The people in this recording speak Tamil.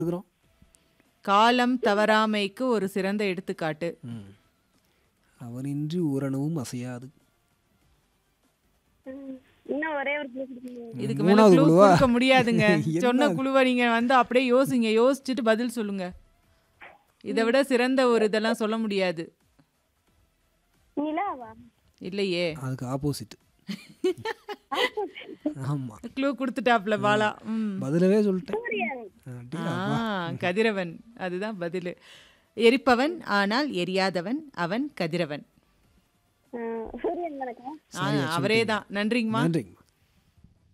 இருக்கிறோம் காலம் தவறாமைக்கு ஒரு சிறந்த எடுத்துக்காட்டு ம் அவனின்றி ஊரணவும் அசையாது ம். இன்னும் ஒரே ஒரு clue கொடுக்கணும். இதுக்கு மேல மூணாவது க்ளூ குழுவா? கொடுக்க முடியாதுங்க என்ன சொன்ன குழுவை நீங்க வந்து அப்படியே யோசிங்க யோசிச்சுட்டு பதில் சொல்லுங்க இதை விட சிறந்த ஒரு இதெல்லாம் சொல்ல முடியாது நிலாவா இல்லையே அதுக்கு ஆப்போசிட் ஆமா க்ளூ கொடுத்துட்டாப்ல பாலா ம் பதிலவே சொல்லிட்டேன் சூரியன் அடி, ஆ கதிரவன் அதுதான் பதில் எரிப்பவன் ஆனால் எரியாதவன் அவன் கதிரவன் ஆ, சூரியன் தானக்கா ஆ அவரே தான் நன்றிங்கம்மா நன்றிங்க